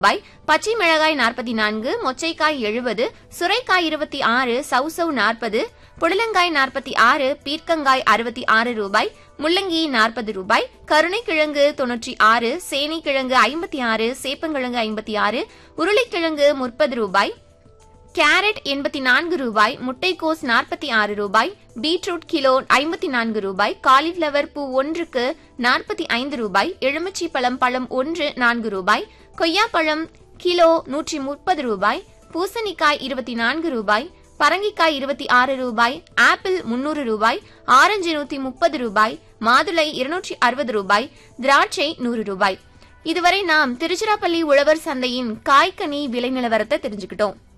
ரூபாய் பச்சை மிளகாய் நாற்பத்தி நான்கு மொச்சைக்காய் எழுபது சுரைக்காய் இருபத்தி ஆறு சவுசவ் நாற்பது புடலங்காய் நாற்பத்தி ஆறு பீர்க்கங்காய் அறுபத்தி ஆறு ரூபாய் முள்ளங்கி நாற்பது ரூபாய் கருணைக்கிழங்கு தொன்னூற்றி ஆறு சேனைக்கிழங்கு ஐம்பத்தி ஆறு சேப்பங்கிழங்கு ஐம்பத்தி ஆறு உருளைக்கிழங்கு முப்பது ரூபாய் கேரட் எண்பத்தி நான்கு ரூபாய் முட்டைக்கோஸ் நாற்பத்தி ஆறு ரூபாய் பீட்ரூட் கிலோ ஐம்பத்தி நான்கு ரூபாய் காலிஃபிளவர் பூ ஒன்றுக்கு நாற்பத்தி ஐந்து ரூபாய் எலுமிச்சை பழம் பழம் ஒன்று நான்கு ரூபாய் கொய்யாப்பழம் கிலோ நூற்றி முப்பது ரூபாய் பூசணிக்காய் இருபத்தி நான்கு ரூபாய் பரங்கிக்காய் இருபத்தி ஆறு ரூபாய் ஆப்பிள் முன்னூறு ரூபாய் ஆரஞ்சு நூத்தி முப்பது ரூபாய் மாதுளை இருநூற்றி அறுபது ரூபாய் திராட்சை நூறு ரூபாய் இதுவரை நாம் திருச்சிராப்பள்ளி உழவர் சந்தையின் காய்கனி விலை நிலவரத்தை தெரிஞ்சுக்கிட்டோம்